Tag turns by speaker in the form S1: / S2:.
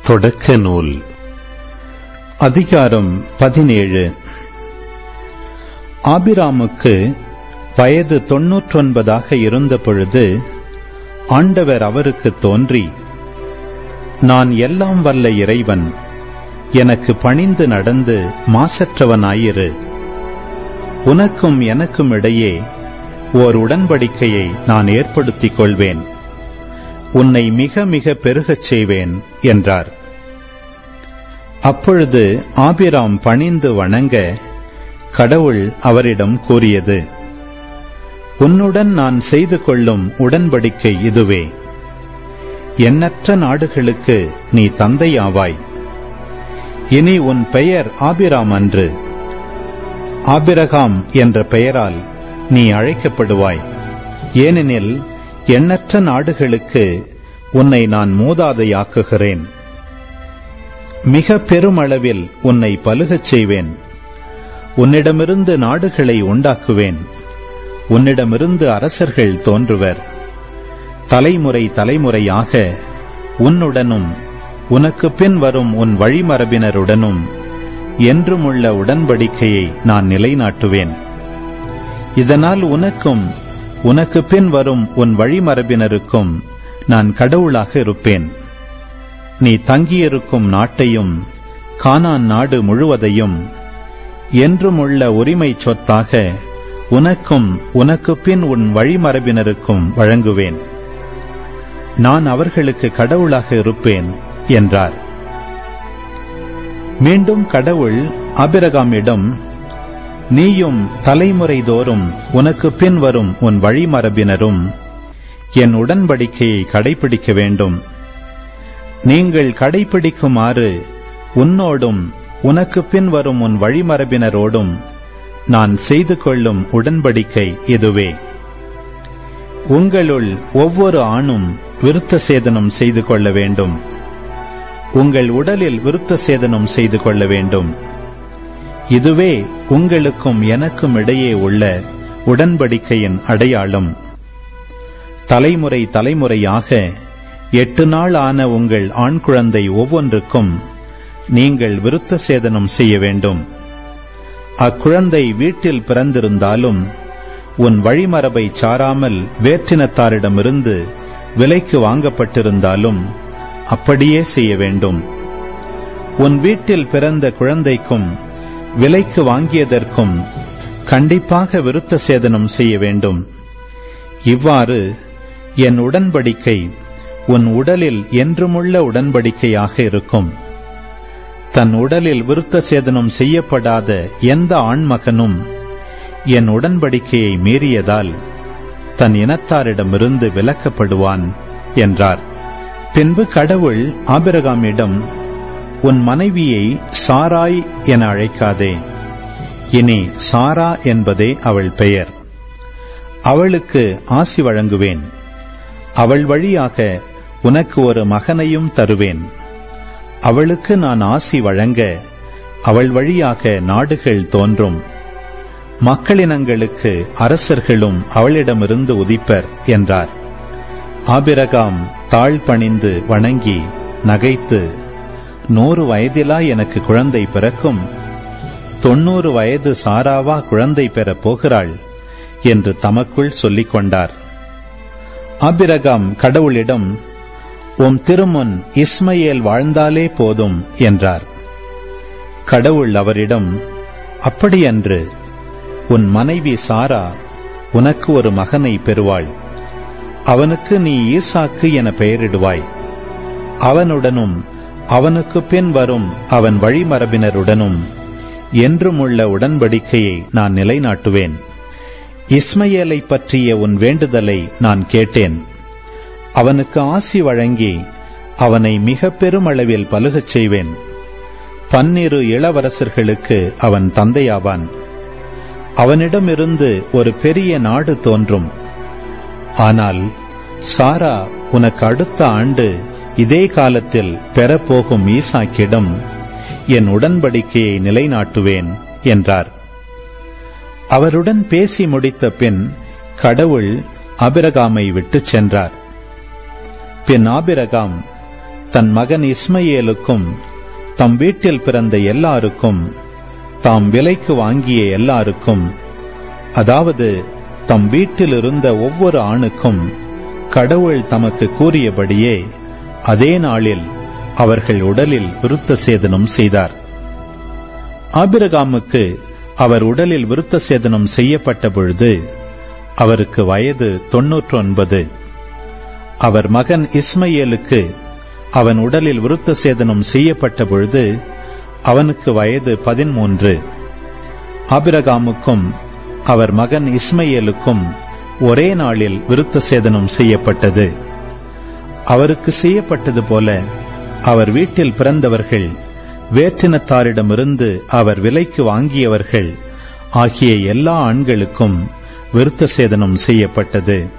S1: தொடக்க நூல் அதிகாரம் பதினேழு ஆபிராமுக்கு வயது தொன்னூற்றொன்பதாக இருந்த பொழுது ஆண்டவர் அவருக்கு தோன்றி நான் எல்லாம் வல்ல இறைவன் எனக்கு பணிந்து நடந்து மாசற்றவனாயிரு உனக்கும் எனக்கும் இடையே ஓர் உடன்படிக்கையை நான் ஏற்படுத்திக் கொள்வேன் உன்னை மிக மிக பெருகச் செய்வேன் என்றார் அப்பொழுது ஆபிராம் பணிந்து வணங்க கடவுள் அவரிடம் கூறியது உன்னுடன் நான் செய்து கொள்ளும் உடன்படிக்கை இதுவே எண்ணற்ற நாடுகளுக்கு நீ தந்தையாவாய் இனி உன் பெயர் ஆபிராம் அன்று ஆபிரகாம் என்ற பெயரால் நீ அழைக்கப்படுவாய் ஏனெனில் எண்ணற்ற நாடுகளுக்கு உன்னை நான் மூதாதையாக்குகிறேன் மிக பெருமளவில் உன்னை பலுகச் செய்வேன் உன்னிடமிருந்து நாடுகளை உண்டாக்குவேன் உன்னிடமிருந்து அரசர்கள் தோன்றுவர் தலைமுறை தலைமுறையாக உன்னுடனும் உனக்கு பின் வரும் உன் வழிமரபினருடனும் என்றுமுள்ள உடன்படிக்கையை நான் நிலைநாட்டுவேன் இதனால் உனக்கும் உனக்கு பின் வரும் உன் வழிமரபினருக்கும் நான் கடவுளாக இருப்பேன் நீ தங்கியிருக்கும் நாட்டையும் கானான் நாடு முழுவதையும் என்றுமுள்ள உரிமை சொத்தாக உனக்கும் உனக்கு பின் உன் வழிமரபினருக்கும் வழங்குவேன் நான் அவர்களுக்கு கடவுளாக இருப்பேன் என்றார் மீண்டும் கடவுள் அபிரகாமிடம் நீயும் தலைமுறை தோறும் உனக்கு பின் வரும் உன் வழிமரபினரும் என் உடன்படிக்கையை கடைபிடிக்க வேண்டும் நீங்கள் கடைபிடிக்குமாறு உன்னோடும் உனக்கு பின் வரும் உன் வழிமரபினரோடும் நான் செய்து கொள்ளும் உடன்படிக்கை இதுவே உங்களுள் ஒவ்வொரு ஆணும் விருத்த சேதனம் செய்து கொள்ள வேண்டும் உங்கள் உடலில் விருத்த சேதனம் செய்து கொள்ள வேண்டும் இதுவே உங்களுக்கும் எனக்கும் இடையே உள்ள உடன்படிக்கையின் அடையாளம் தலைமுறை தலைமுறையாக எட்டு நாள் ஆன உங்கள் ஆண் குழந்தை ஒவ்வொன்றுக்கும் நீங்கள் விருத்த சேதனம் செய்ய வேண்டும் அக்குழந்தை வீட்டில் பிறந்திருந்தாலும் உன் வழிமரபை சாராமல் வேற்றினத்தாரிடமிருந்து விலைக்கு வாங்கப்பட்டிருந்தாலும் அப்படியே செய்ய வேண்டும் உன் வீட்டில் பிறந்த குழந்தைக்கும் விலைக்கு வாங்கியதற்கும் கண்டிப்பாக விருத்த சேதனம் செய்ய வேண்டும் இவ்வாறு என் உடன்படிக்கை உன் உடலில் என்றுமுள்ள உடன்படிக்கையாக இருக்கும் தன் உடலில் விருத்த சேதனம் செய்யப்படாத எந்த ஆண்மகனும் என் உடன்படிக்கையை மீறியதால் தன் இனத்தாரிடமிருந்து விலக்கப்படுவான் என்றார் பின்பு கடவுள் ஆபிரகாமிடம் உன் மனைவியை சாராய் என அழைக்காதே இனி சாரா என்பதே அவள் பெயர் அவளுக்கு ஆசி வழங்குவேன் அவள் வழியாக உனக்கு ஒரு மகனையும் தருவேன் அவளுக்கு நான் ஆசி வழங்க அவள் வழியாக நாடுகள் தோன்றும் மக்களினங்களுக்கு அரசர்களும் அவளிடமிருந்து உதிப்பர் என்றார் ஆபிரகாம் தாழ் பணிந்து வணங்கி நகைத்து நூறு வயதிலா எனக்கு குழந்தை பிறக்கும் தொன்னூறு வயது சாராவா குழந்தை பெறப் போகிறாள் என்று தமக்குள் சொல்லிக் கொண்டார் ஆபிரகாம் கடவுளிடம் உம் திருமுன் இஸ்மையேல் வாழ்ந்தாலே போதும் என்றார் கடவுள் அவரிடம் அப்படியன்று உன் மனைவி சாரா உனக்கு ஒரு மகனை பெறுவாள் அவனுக்கு நீ ஈசாக்கு என பெயரிடுவாய் அவனுடனும் அவனுக்கு பின் வரும் அவன் வழிமரபினருடனும் என்றுமுள்ள உடன்படிக்கையை நான் நிலைநாட்டுவேன் இஸ்மையேலை பற்றிய உன் வேண்டுதலை நான் கேட்டேன் அவனுக்கு ஆசி வழங்கி அவனை மிக பெருமளவில் பலுகச் செய்வேன் பன்னிரு இளவரசர்களுக்கு அவன் தந்தையாவான் அவனிடமிருந்து ஒரு பெரிய நாடு தோன்றும் ஆனால் சாரா உனக்கு அடுத்த ஆண்டு இதே காலத்தில் பெறப்போகும் ஈசாக்கிடம் என் உடன்படிக்கையை நிலைநாட்டுவேன் என்றார் அவருடன் பேசி முடித்த பின் கடவுள் அபிரகாமை விட்டுச் சென்றார் பின் ஆபிரகாம் தன் மகன் இஸ்மையேலுக்கும் தம் வீட்டில் பிறந்த எல்லாருக்கும் தாம் விலைக்கு வாங்கிய எல்லாருக்கும் அதாவது தம் வீட்டில் இருந்த ஒவ்வொரு ஆணுக்கும் கடவுள் தமக்கு கூறியபடியே அதே நாளில் அவர்கள் உடலில் விருத்த சேதனம் செய்தார் ஆபிரகாமுக்கு அவர் உடலில் விருத்த சேதனம் செய்யப்பட்ட பொழுது அவருக்கு வயது தொன்னூற்று ஒன்பது அவர் மகன் இஸ்மையேலுக்கு அவன் உடலில் விருத்த சேதனம் செய்யப்பட்ட பொழுது அவனுக்கு வயது பதிமூன்று ஆபிரகாமுக்கும் அவர் மகன் இஸ்மையேலுக்கும் ஒரே நாளில் விருத்த சேதனம் செய்யப்பட்டது அவருக்கு செய்யப்பட்டது போல அவர் வீட்டில் பிறந்தவர்கள் வேற்றினத்தாரிடமிருந்து அவர் விலைக்கு வாங்கியவர்கள் ஆகிய எல்லா ஆண்களுக்கும் விருத்த சேதனம் செய்யப்பட்டது